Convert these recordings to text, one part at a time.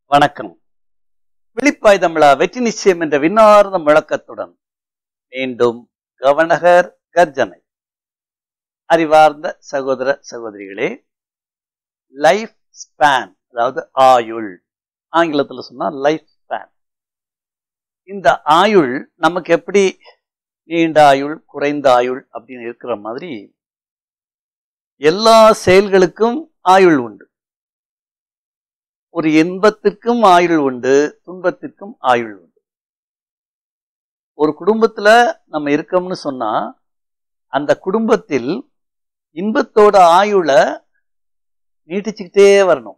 வணக்கம் விழிப்பாய் தமிழா வெற்றி நிச்சயம் என்ற விண்ணார்ந்த முழக்கத்துடன் மீண்டும் கவனகர் கர்ஜனை அறிவார்ந்த சகோதர சகோதரிகளே லைஃப் ஸ்பேன் அதாவது ஆயுள் ஆங்கிலத்தில் சொன்னா லைஃப் ஸ்பேன் இந்த ஆயுள் நமக்கு எப்படி நீண்ட ஆயுள் குறைந்த ஆயுள் அப்படின்னு இருக்கிற மாதிரி எல்லா செயல்களுக்கும் ஆயுள் உண்டு ஒரு இன்பத்திற்கும் ஆயுள் உண்டு துன்பத்திற்கும் ஆயுள் உண்டு ஒரு குடும்பத்துல நம்ம இருக்கோம்னு சொன்னா அந்த குடும்பத்தில் இன்பத்தோட ஆயுளை நீட்டிச்சுக்கிட்டே வரணும்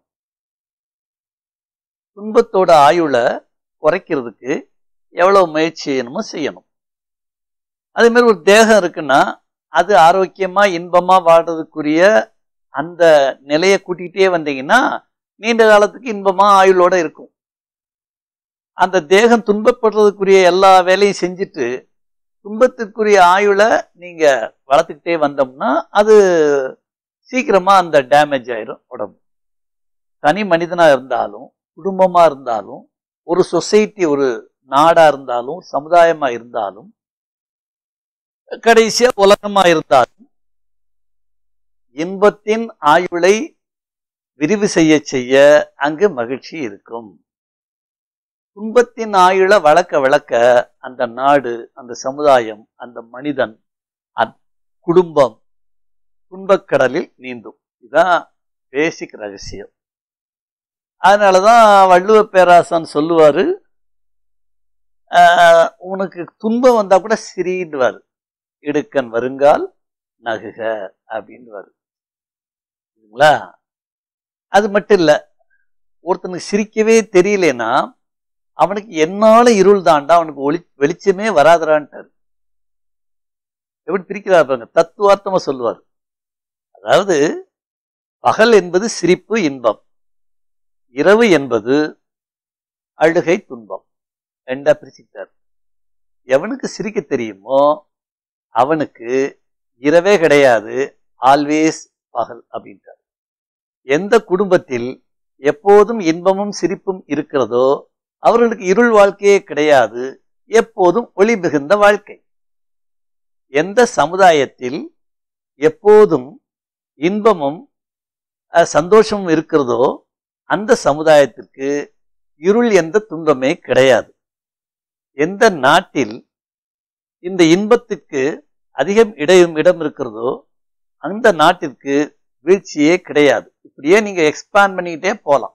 துன்பத்தோட ஆயுளை குறைக்கிறதுக்கு எவ்வளவு முயற்சி செய்யணுமோ செய்யணும் அதே மாதிரி ஒரு தேகம் இருக்குன்னா அது ஆரோக்கியமா இன்பமா வாழ்றதுக்குரிய அந்த நிலையை கூட்டிகிட்டே வந்தீங்கன்னா நீண்ட காலத்துக்கு இன்பமா ஆயுளோட இருக்கும் அந்த தேகம் துன்பப்படுறதுக்குரிய எல்லா வேலையும் செஞ்சுட்டு துன்பத்திற்குரிய ஆயுளை நீங்க வளர்த்துக்கிட்டே வந்தோம்னா அது சீக்கிரமா அந்த டேமேஜ் ஆயிரும் உடம்பு தனி மனிதனா இருந்தாலும் குடும்பமா இருந்தாலும் ஒரு சொசைட்டி ஒரு நாடா இருந்தாலும் சமுதாயமா இருந்தாலும் கடைசியா உலகமா இருந்தாலும் இன்பத்தின் ஆயுளை விரிவு செய்ய செய்ய அங்கு மகிழ்ச்சி இருக்கும் துன்பத்தின் ஆயுள வளர்க்க வளர்க்க அந்த நாடு அந்த சமுதாயம் அந்த மனிதன் குடும்பம் துன்பக்கடலில் நீந்தும் இதுதான் பேசிக் ரகசியம் அதனாலதான் வள்ளுவ பேராசான் சொல்லுவாரு உனக்கு துன்பம் வந்தா கூட சிரிடுவார் இடுக்கன் வருங்கால் நகுக அப்படின்வாரு சரிங்களா அது மட்டும் இல்ல ஒருத்தனுக்கு சிரிக்கவே தெரியலனா அவனுக்கு என்னால இருள் தாண்டா அவனுக்கு ஒளி வெளிச்சமே வராதரான்ட்டார் எப்படி பிரிக்கிறார் பாருங்க தத்துவார்த்தமா சொல்லுவார் அதாவது பகல் என்பது சிரிப்பு இன்பம் இரவு என்பது அழுகை துன்பம் ரெண்டா பிரிச்சுட்டார் எவனுக்கு சிரிக்க தெரியுமோ அவனுக்கு இரவே கிடையாது ஆல்வேஸ் பகல் அப்படின்ட்டார் எந்த குடும்பத்தில் எப்போதும் இன்பமும் சிரிப்பும் இருக்கிறதோ அவர்களுக்கு இருள் வாழ்க்கையே கிடையாது எப்போதும் ஒளி மிகுந்த வாழ்க்கை எந்த சமுதாயத்தில் எப்போதும் இன்பமும் சந்தோஷமும் இருக்கிறதோ அந்த சமுதாயத்திற்கு இருள் எந்த துன்பமே கிடையாது எந்த நாட்டில் இந்த இன்பத்துக்கு அதிகம் இடையும் இடம் இருக்கிறதோ அந்த நாட்டிற்கு வீழ்ச்சியே கிடையாது இப்படியே நீங்க எக்ஸ்பேண்ட் பண்ணிக்கிட்டே போலாம்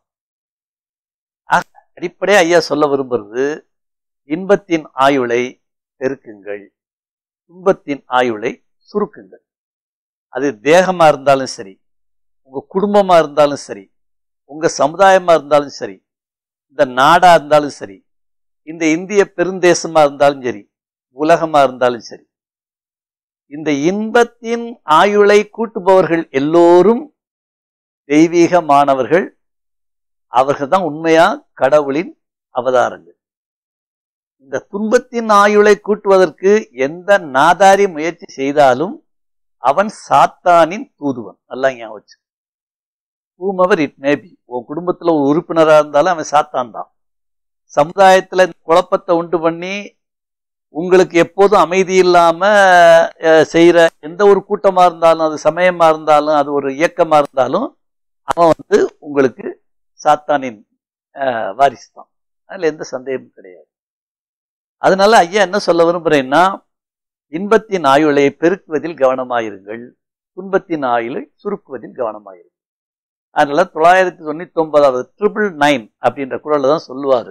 அடிப்படையா ஐயா சொல்ல விரும்புறது இன்பத்தின் ஆயுளை பெருக்குங்கள் துன்பத்தின் ஆயுளை சுருக்குங்கள் அது தேகமா இருந்தாலும் சரி உங்க குடும்பமா இருந்தாலும் சரி உங்க சமுதாயமா இருந்தாலும் சரி இந்த நாடா இருந்தாலும் சரி இந்த இந்திய பெருந்தேசமா இருந்தாலும் சரி உலகமா இருந்தாலும் சரி இந்த இன்பத்தின் ஆயுளை கூட்டுபவர்கள் எல்லோரும் தெய்வீகமானவர்கள் அவர்கள் தான் உண்மையா கடவுளின் அவதாரங்கள் இந்த துன்பத்தின் ஆயுளை கூட்டுவதற்கு எந்த நாதாரி முயற்சி செய்தாலும் அவன் சாத்தானின் தூதுவன் நல்லா ஞாபகம் வச்சு பூமவர் இட் மேபி உன் குடும்பத்துல ஒரு உறுப்பினராக இருந்தாலும் அவன் சாத்தான் தான் சமுதாயத்துல குழப்பத்தை உண்டு பண்ணி உங்களுக்கு எப்போதும் அமைதி இல்லாம செய்யற எந்த ஒரு கூட்டமா இருந்தாலும் அது சமயமா இருந்தாலும் அது ஒரு இயக்கமா இருந்தாலும் அவன் வந்து உங்களுக்கு சாத்தானின் வாரிசு தான் அதுல எந்த சந்தேகமும் கிடையாது அதனால ஐயா என்ன சொல்ல விரும்புறேன்னா இன்பத்தின் ஆயுளை பெருக்குவதில் கவனமாயிருங்கள் துன்பத்தின் ஆயுளை சுருக்குவதில் கவனமாயிருங்கள் அதனால தொள்ளாயிரத்தி தொண்ணூத்தி ஒன்பதாவது ட்ரிபிள் நைன் அப்படின்ற குரல்ல தான் சொல்லுவாரு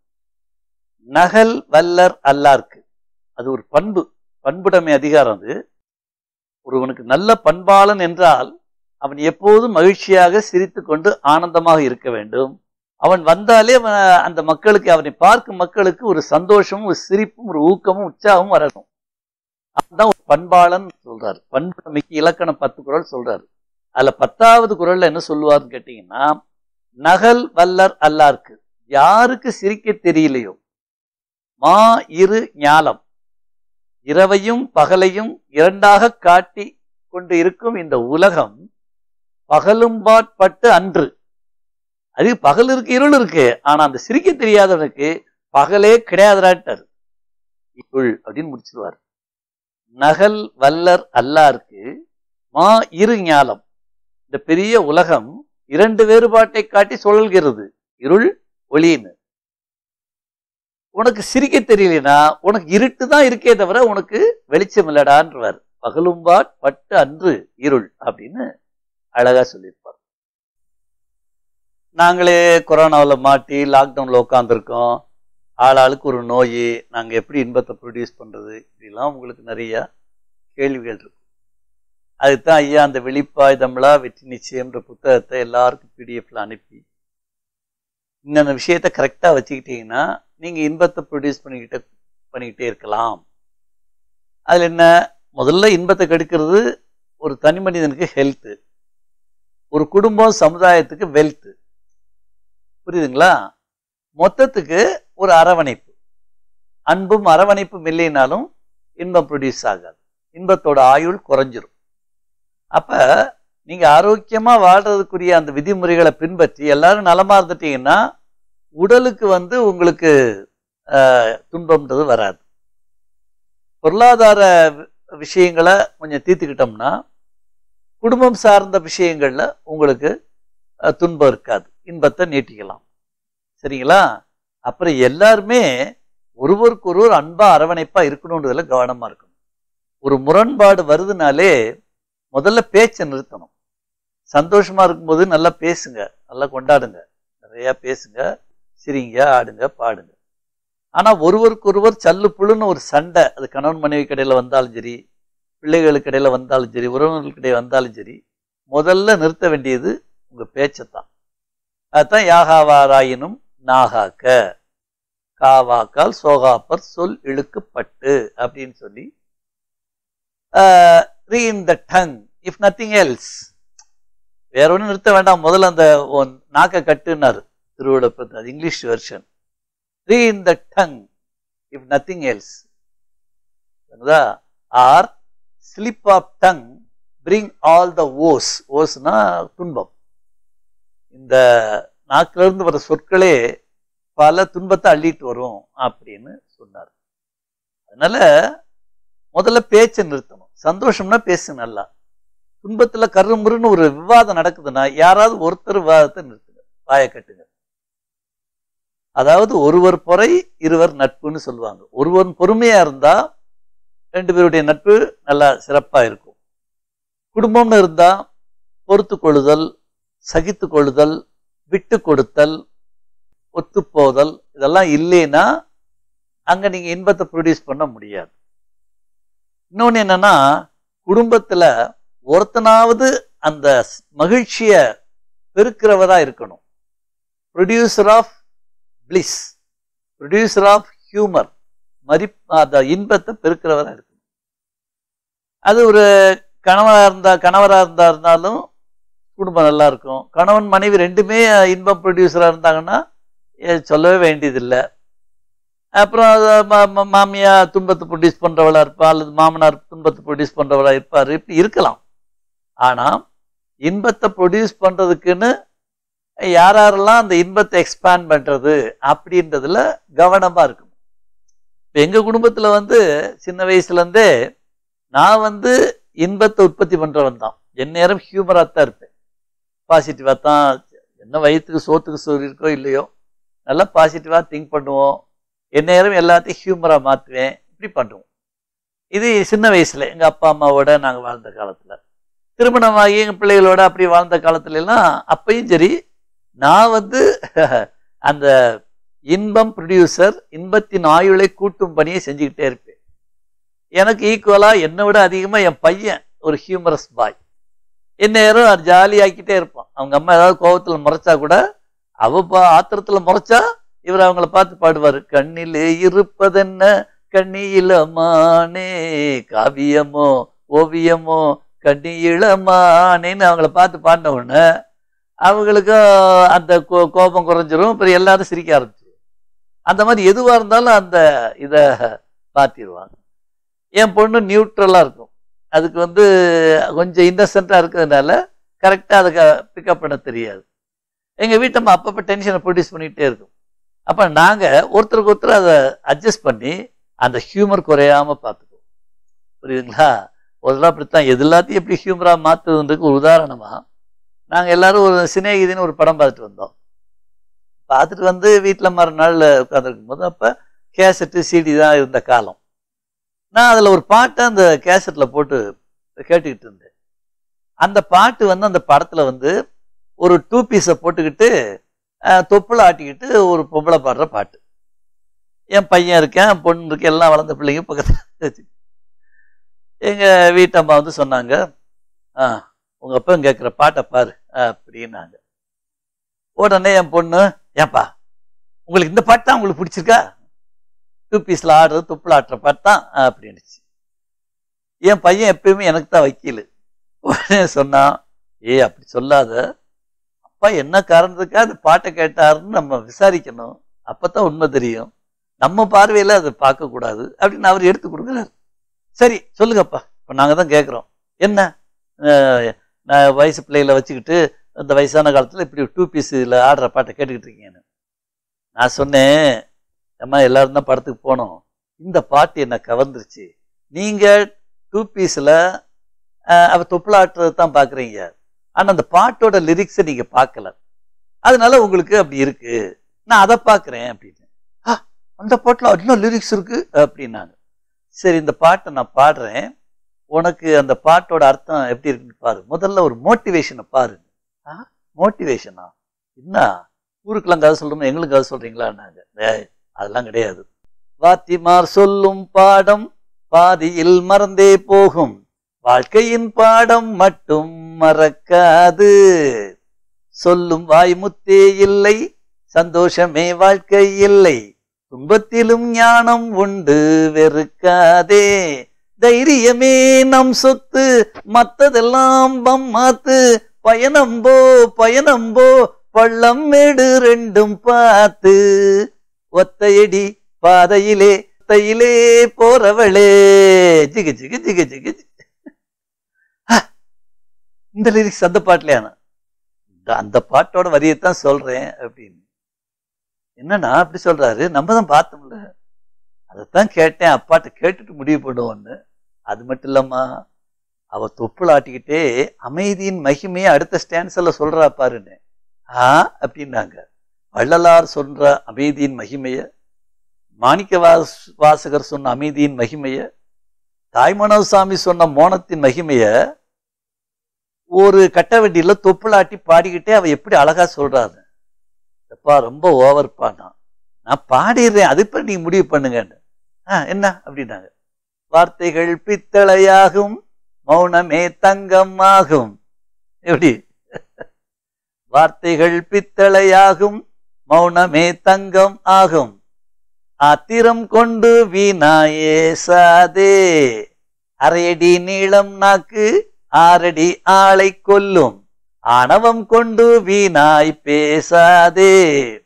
நகல் வல்லர் அல்லார்க்கு அது ஒரு பண்பு பண்புடைமை அதிகாரம் அது ஒருவனுக்கு நல்ல பண்பாளன் என்றால் அவன் எப்போதும் மகிழ்ச்சியாக சிரித்து கொண்டு ஆனந்தமாக இருக்க வேண்டும் அவன் வந்தாலே அந்த மக்களுக்கு அவனை பார்க்கும் மக்களுக்கு ஒரு சந்தோஷமும் ஒரு சிரிப்பும் ஒரு ஊக்கமும் உற்சாகமும் வரணும் அதுதான் ஒரு பண்பாளன் சொல்றாரு பண்புடைமைக்கு இலக்கணம் பத்து குரல் சொல்றாரு அதுல பத்தாவது குரல்ல என்ன சொல்லுவார்னு கேட்டீங்கன்னா நகல் வல்லர் அல்லார்க்கு யாருக்கு சிரிக்க தெரியலையோ மா இரு ஞாலம் இரவையும் பகலையும் இரண்டாக காட்டி கொண்டு இருக்கும் இந்த உலகம் பகலும்பாட்பட்டு அன்று அது பகல் இருக்கு இருள் இருக்கு ஆனா அந்த சிரிக்க தெரியாதவனுக்கு பகலே கிடையாதுடாட்டார் இருள் அப்படின்னு முடிச்சிருவார் நகல் வல்லர் அல்லாருக்கு மா இரு ஞாலம் இந்த பெரிய உலகம் இரண்டு வேறுபாட்டை காட்டி சொல்கிறது இருள் ஒளின்னு உனக்கு சிரிக்க தெரியலனா உனக்கு இருட்டு தான் இருக்கே தவிர உனக்கு வெளிச்சம் இல்லடான்றவர் பகலும்பாட் பட்டு அன்று இருள் அப்படின்னு அழகா சொல்லியிருப்பார் நாங்களே கொரோனாவில் மாட்டி லாக்டவுனில் உட்காந்துருக்கோம் ஆளாளுக்கு ஒரு நோய் நாங்கள் எப்படி இன்பத்தை ப்ரொடியூஸ் பண்ணுறது இப்படிலாம் உங்களுக்கு நிறைய கேள்விகள் இருக்கும் அதுதான் ஐயா அந்த வெளிப்பாய் தமிழா வெற்றி நிச்சயம்ன்ற புத்தகத்தை எல்லாருக்கும் பிடிஎஃப்ல அனுப்பி இந்த விஷயத்த கரெக்டாக வச்சுக்கிட்டீங்கன்னா நீங்கள் இன்பத்தை ப்ரொடியூஸ் பண்ணிக்கிட்ட பண்ணிக்கிட்டே இருக்கலாம் அதில் என்ன முதல்ல இன்பத்தை கெடுக்கிறது ஒரு தனி மனிதனுக்கு ஹெல்த்து ஒரு குடும்பம் சமுதாயத்துக்கு வெல்த்து புரியுதுங்களா மொத்தத்துக்கு ஒரு அரவணைப்பு அன்பும் அரவணைப்பும் இல்லைனாலும் இன்பம் ப்ரொடியூஸ் ஆகாது இன்பத்தோட ஆயுள் குறைஞ்சிரும் அப்ப நீங்க ஆரோக்கியமா வாழ்றதுக்குரிய அந்த விதிமுறைகளை பின்பற்றி எல்லாரும் நலமா இருந்துட்டீங்கன்னா உடலுக்கு வந்து உங்களுக்கு ஆஹ், துன்பம்ன்றது வராது பொருளாதார வி- விஷயங்களை கொஞ்சம் தீர்த்துக்கிட்டோம்னா குடும்பம் சார்ந்த விஷயங்கள்ல உங்களுக்கு அஹ், துன்பம் இருக்காது இன்பத்தை நீட்டிக்கலாம் சரிங்களா அப்புறம் எல்லாருமே ஒருவருக்கு ஒருவர் அன்பா அரவணைப்பா இருக்கணுன்றதுல கவனமா இருக்கணும் ஒரு முரண்பாடு வருதுனாலே முதல்ல பேச்சை நிறுத்தணும் சந்தோஷமா இருக்கும்போது நல்லா பேசுங்க நல்லா கொண்டாடுங்க நிறைய பேசுங்க சிரிங்க ஆடுங்க பாடுங்க ஆனா ஒருவருக்கு ஒருவர் சல்லு புழுன்னு ஒரு சண்டை அது கணவன் மனைவி கடையில வந்தாலும் சரி பிள்ளைகளுக்கு இடையில வந்தாலும் சரி உறவினர்களுக்கு இடையே வந்தாலும் சரி முதல்ல நிறுத்த வேண்டியது உங்க பேச்சைத்தான் அதுதான் யாகாவாராயினும் நாகாக்க காவாக்கால் சோகாப்பர் சொல் இழுக்குப்பட்டு அப்படின்னு சொல்லி rein the tongue if nothing else வேற ஒன்றும் நிறுத்த வேண்டாம் முதல்ல அந்த உன் நாக்க கட்டுனாரு திருவிழப்பத்து அது English version rein the tongue if nothing else or slip of tongue bring all the woes ஓஸ்னா துன்பம் இந்த நாக்குல இருந்து வர சொற்களே பல துன்பத்தை அள்ளிட்டு வரும் அப்படின்னு சொன்னார் அதனால முதல்ல பேச்சை நிறுத்தணும் சந்தோஷம்னா பேசு நல்லா துன்பத்துல கருமுருன்னு ஒரு விவாதம் நடக்குதுன்னா யாராவது ஒருத்தர் விவாதத்தை நிறுத்துங்க வாயை கட்டுங்க அதாவது ஒருவர் பொறை இருவர் நட்புன்னு சொல்லுவாங்க ஒருவர் பொறுமையா இருந்தா ரெண்டு பேருடைய நட்பு நல்லா சிறப்பா இருக்கும் குடும்பம்னு இருந்தா பொறுத்து கொள்ளுதல் சகித்து கொள்ளுதல் விட்டு கொடுத்தல் ஒத்துப்போதல் இதெல்லாம் இல்லைன்னா அங்க நீங்க இன்பத்தை ப்ரொடியூஸ் பண்ண முடியாது இன்னொன்னு என்னன்னா குடும்பத்துல ஒருத்தனாவது அந்த ஸ்- மகிழ்ச்சிய பெருக்கிறவரா இருக்கணும் producer of bliss producer of humour மதி அந்த இன்பத்தை பெருக்கிறவரா இருக்கணும் அது ஒரு கணவனா இருந்தா கணவரா இருந்தா இருந்தாலும் குடும்பம் நல்லா இருக்கும் கணவன் மனைவி ரெண்டுமே இன்பம் ப்ரொடியூசரா இருந்தாங்கன்னா எ- சொல்லவே வேண்டியதில்லை அப்புறம் அது மா- மா- மாமியா துன்பத்தை ப்ரொடியூஸ் பண்றவளா இருப்பா அல்லது மாமனார் துன்பத்தை ப்ரொடியூஸ் பண்றவளா இருப்பாரு இப்படி இருக்கலாம் ஆனா இன்பத்தை ப்ரொடியூஸ் பண்றதுக்குன்னு யார் யாரெல்லாம் அந்த இன்பத்தை எக்ஸ்பேண்ட் பண்றது அப்படின்றதுல கவனமா இருக்கணும் இப்ப எங்க குடும்பத்துல வந்து சின்ன வயசுல இருந்தே நான் வந்து இன்பத்தை உற்பத்தி பண்றவன் தான் என் நேரம் ஹியூமரா தான் இருப்பேன் பாசிட்டிவா தான் என்ன வயிற்றுக்கு சோத்துக்கு சோறு இருக்கோ இல்லையோ நல்லா பாசிட்டிவா திங்க் பண்ணுவோம் என் நேரம் எல்லாத்தையும் ஹியூமரா மாற்றுவேன் இப்படி பண்ணுவோம் இது சின்ன வயசுல எங்க அப்பா அம்மாவோட நாங்க வாழ்ந்த காலத்துல திருமணமாகி எங்க பிள்ளைகளோட அப்படி வாழ்ந்த காலத்துல எல்லாம் அப்பயும் சரி நான் வந்து அந்த இன்பம் ப்ரொடியூசர் இன்பத்தின் ஆயுளை கூட்டும் பணியை செஞ்சுக்கிட்டே இருப்பேன் எனக்கு ஈக்குவலா என்னை விட அதிகமா என் பையன் ஒரு ஹியூமரஸ் பாய் என்ன நேரம் ஜாலியாக்கிட்டே இருப்பான் அவங்க அம்மா ஏதாவது கோபத்துல முறைச்சா கூட அவ பா ஆத்திரத்துல முறைச்சா இவர் அவங்கள பார்த்து பாடுவாரு கண்ணிலே இருப்பதென்ன கண்ணியிலமானே காவியமோ ஓவியமோ கண்ணி இளமானேன்னு அவங்கள பார்த்து பாடின உடனே அவங்களுக்கு அந்த கோ- கோபம் குறைஞ்சிரும் அப்புறம் எல்லாரும் சிரிக்க ஆரம்பிச்சிடும் அந்த மாதிரி எதுவா இருந்தாலும் அந்த இதை மாத்திடுவாங்க என் பொண்ணு நியூட்ரலா இருக்கும் அதுக்கு வந்து கொஞ்சம் இன்னசென்ட்டா இருக்கிறதுனால கரெக்டா அதை பிக்கப் பண்ண தெரியாது எங்க வீட்டம்மா அப்பப்போ டென்ஷனை ப்ரொடியூஸ் பண்ணிக்கிட்டே இருக்கும் அப்ப நாங்க ஒருத்தருக்கு ஒருத்தர் அதை அட்ஜஸ்ட் பண்ணி அந்த ஹியூமர் குறையாம பார்த்துக்குவோம் புரியுதுங்களா ஒரு தடவை அப்படித்தான் எது எல்லாத்தையும் எப்படி ஹியூமரா மாத்துறதுன்றதுக்கு ஒரு உதாரணமா நாங்க எல்லாரும் ஒரு சிநேகிதின்னு ஒரு படம் பார்த்துட்டு வந்தோம் பார்த்துட்டு வந்து வீட்டில் மறுநாள் உட்காந்துருக்கும் போது அப்போ கேசட்டு சிடி தான் இருந்த காலம் நான் அதில் ஒரு பாட்டை அந்த கேசட்டில் போட்டு கேட்டுக்கிட்டு இருந்தேன் அந்த பாட்டு வந்து அந்த படத்தில் வந்து ஒரு டூ பீஸை போட்டுக்கிட்டு அஹ், தொப்புளை ஆட்டிக்கிட்டு ஒரு பொம்பளை பாடுற பாட்டு என் பையன் இருக்கேன் பொண்ணு இருக்கு எல்லாம் வளர்ந்த பிள்ளைங்க பக்கத்தில் வச்சு எங்கள் வீட்டம்மா வந்து சொன்னாங்க ஆ உங்கள் அப்பா கேட்குற பாட்டை பாரு அப்படின்னாங்க உடனே என் பொண்ணு ஏன்பா உங்களுக்கு இந்த பாட்டு தான் உங்களுக்கு பிடிச்சிருக்கா டூ பீஸில் ஆடுறது துப்பில் ஆட்டுற பாட்டு தான் அப்படின்னுச்சு என் பையன் எப்பயுமே எனக்கு தான் வக்கீல் உடனே சொன்னான் ஏய் அப்படி சொல்லாத அப்பா என்ன காரணத்துக்காக அந்த பாட்டை கேட்டாருன்னு நம்ம விசாரிக்கணும் அப்பதான் உண்மை தெரியும் நம்ம பார்வையில் அதை பார்க்கக்கூடாது அப்படின்னு அவர் எடுத்து கொடுக்குறாரு சரி சொல்லுங்கப்பா இப்போ நாங்கள் தான் கேட்குறோம் என்ன அஹ், நான் வயசு பிள்ளைகளை வச்சுக்கிட்டு இந்த வயசான காலத்தில் இப்படி டூ பீஸில் ஆடுற பாட்டை கேட்டுக்கிட்டு இருக்கீங்கன்னு நான் சொன்னேன் அம்மா எல்லாரும் தான் படத்துக்கு போனோம் இந்த பாட்டு என்னை கவர்ந்துருச்சு நீங்கள் டூ பீஸில் அவ தொப்புளாட்டுறது தான் பார்க்குறீங்க ஆனால் அந்த பாட்டோட லிரிக்ஸை நீங்கள் பார்க்கல அதனால உங்களுக்கு அப்படி இருக்கு நான் அதை பார்க்குறேன் அப்படின்னு "ஆ, அந்த பாட்டில் இன்னும் லிரிக்ஸ் இருக்கு அப்படின்னாங்க சரி இந்த பாட்டை நான் பாடுறேன் உனக்கு அந்த பாட்டோட அர்த்தம் எப்படி இருக்குன்னு பாரு முதல்ல ஒரு மோட்டிவேஷனை பாரு ஆ மோட்டிவேஷனா என்ன ஊருக்கெல்லாம் கதை சொல்றோம் எங்களுக்கு கதை சொல்றீங்களான்னாங்க "ஏய், அதெல்லாம் கிடையாது வாத்திமார் சொல்லும் பாடம் பாதியில் மறந்தே போகும் வாழ்க்கையின் பாடம் மட்டும் மறக்காது சொல்லும் வாய்முத்தே இல்லை சந்தோஷமே வாழ்க்கை இல்லை துன்பத்திலும் ஞானம் உண்டு வெறுக்காதே தைரியமே நம் சொத்து மத்ததெல்லாம் பம்மாத்து பயணம்போ பயணம்போ பள்ளம் மேடு ரெண்டும் பார்த்து ஒத்தையடி பாதையிலே ஒத்தையிலே போறவளே ஜிகு ஜிகு ஜிகு ஜிகு ஜிகு. ஆ, இந்த லிரிக்ஸ் அந்த பாட்டுலயான அந்த பாட்டோட வரியைத்தான் சொல்றேன் அப்படின்னு என்னன்னா அப்படி சொல்றாரு நம்ம தான் பார்த்தோம்ல அதைத்தான் கேட்டேன் அப்பாட்ட கேட்டுட்டு முடிவு பண்ணுவோன்னு அது மட்டும் இல்லம்மா அவ தொப்புள் ஆட்டிக்கிட்டே அமைதியின் மகிமையை அடுத்த ஸ்டான்ஸ்ல சொல்றா பாருன்னு ஆ அப்படின்னாங்க வள்ளலார் சொல்ற அமைதியின் மகிமைய மாணிக்க வாஸ் வாசகர் சொன்ன அமைதியின் மகிமைய தாய்மனோசாமி சொன்ன மோனத்தின் மகிமைய ஒரு கட்ட வண்டியில தொப்புளாட்டி பாடிக்கிட்டே அவ எப்படி அழகா சொல்றாரு எப்பா ரொம்ப ஓவர்ப்பா நான் நான் பாடிடுறேன் அது இப்ப நீங்க முடிவு பண்ணுங்கன்னு ஆ என்ன அப்படின்னாங்க வார்த்தைகள் பித்தளையாகும் மௌனமே தங்கம் ஆகும் எப்படி வார்த்தைகள் பித்தளையாகும் மௌனமே தங்கம் ஆகும் ஆத்திரம் கொண்டு வீணாயே சாதே அரையடி நீளம் நாக்கு ஆறடி ஆளை கொல்லும் ஆணவம் கொண்டு வீணாய் பேசாதே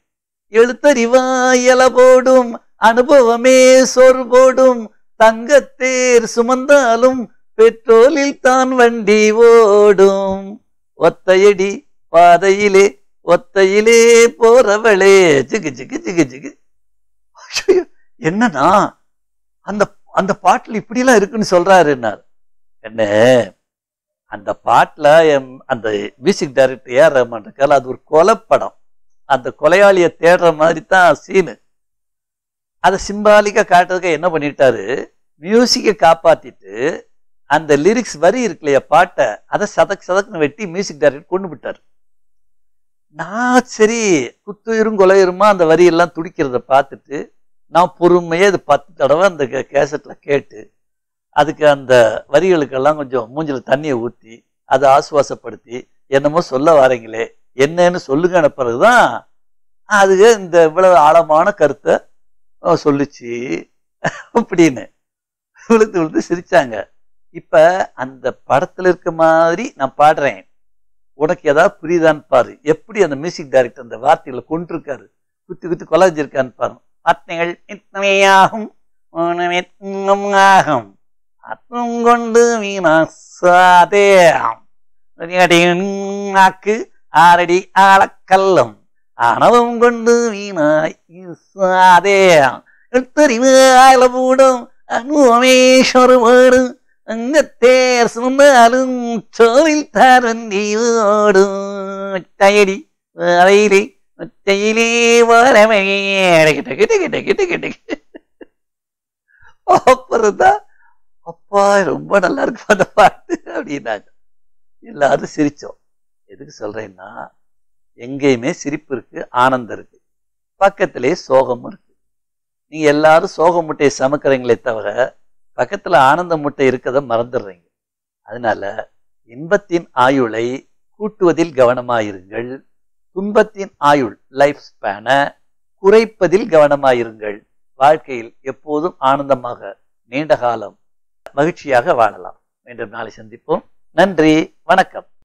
எழுத்தறிவாயல போடும் அனுபவமே சொர் போடும் தங்கத்தேர் சுமந்தாலும் பெட்ரோலில் தான் வண்டி ஓடும் ஒத்தையடி பாதையிலே ஒத்தையிலே போறவளே ஜிகு ஜிகு ஜிகு ஜிகு ஐயோ, என்னன்னா அந்த அந்த பாட்டுல இப்படிலாம் இருக்குன்னு சொல்றாருன்னார் என்ன அந்த பாட்டுல எம் அந்த மியூசிக் டைரக்டர் ஏஆர் ரஹ்மான் இருக்காரு அது ஒரு கொலைப்படம் அந்த கொலையாளியை தேடுற மாதிரி தான் சீனு அதை சிம்பாலிக்கா காட்டுறதுக்கு என்ன பண்ணிட்டாரு மியூசிக்கை காப்பாத்திட்டு அந்த லிரிக்ஸ் வரி இருக்கு இல்லையா பாட்டை அதை சதக் சதக்குன்னு வெட்டி மியூசிக் டைரக்டர் கொண்டு விட்டாரு நான் சரி குத்துயிரும் கொலையுருமா அந்த வரியெல்லாம் துடிக்கிறத பார்த்துட்டு நான் பொறுமையா இது பத்து தடவை அந்த கேசட்ல கேட்டு அதுக்கு அந்த வரிகளுக்கெல்லாம் கொஞ்சம் மூஞ்சில தண்ணியை ஊற்றி அதை ஆசுவாசப்படுத்தி என்னமோ சொல்ல வரீங்களே என்னன்னு சொல்லுங்கன பிறகுதான் அதுக்கு இந்த இவ்வளவு ஆழமான கருத்தை அஹ், சொல்லுச்சு அப்படின்னு விழுத்து விழுத்து சிரிச்சாங்க இப்ப அந்த படத்துல இருக்க மாதிரி நான் பாடுறேன் உனக்கு ஏதாவது புரியுதான்னு பாரு எப்படி அந்த மியூசிக் டைரக்டர் அந்த வார்த்தைகளை கொண்டிருக்காரு குத்தி குத்தி கொலாஞ்சிருக்கான்னு பாரு வார்த்தைகள் இத்தனையாகும் உணவே துன்பம் ஆகும் அத்தம் கொண்டு வீணாசாதே நாக்கு ஆரடி ஆளக்கல்லம் ஆணவம் கொண்டு வீணாய் இசாதே தெரிவாயில பூடும் அனுமேஸ்வரமோடு அங்கத்தேர் சுமந்தாலும் சோவில் தரண்டியோடும் டயடி வரையிலே ஒத்தையிலே வரவே கிட்ட கிட்ட கிட்ட கிட்ட கிட்ட அப்புறம் தான் அப்பா ரொம்ப நல்லா இருக்கு அந்த பாட்டு அப்படின்னாங்க எல்லாரும் சிரிச்சோம் எதுக்கு சொல்றேன்னா எங்கேயுமே சிரிப்பு இருக்கு ஆனந்தம் இருக்கு பக்கத்திலே சோகம் இருக்கு நீங்க எல்லாரும் சோக முட்டையை சமைக்கிறீங்களே தவிர பக்கத்துல ஆனந்த முட்டை இருக்கதை மறந்துடுறீங்க அதனால இன்பத்தின் ஆயுளை கூட்டுவதில் கவனமாயிருங்கள் துன்பத்தின் ஆயுள் லைஃப் ஸ்பேனை குறைப்பதில் கவனமாயிருங்கள் வாழ்க்கையில் எப்போதும் ஆனந்தமாக நீண்ட காலம் மகிழ்ச்சியாக வாழலாம் மீண்டும் நாளை சந்திப்போம் நன்றி வணக்கம்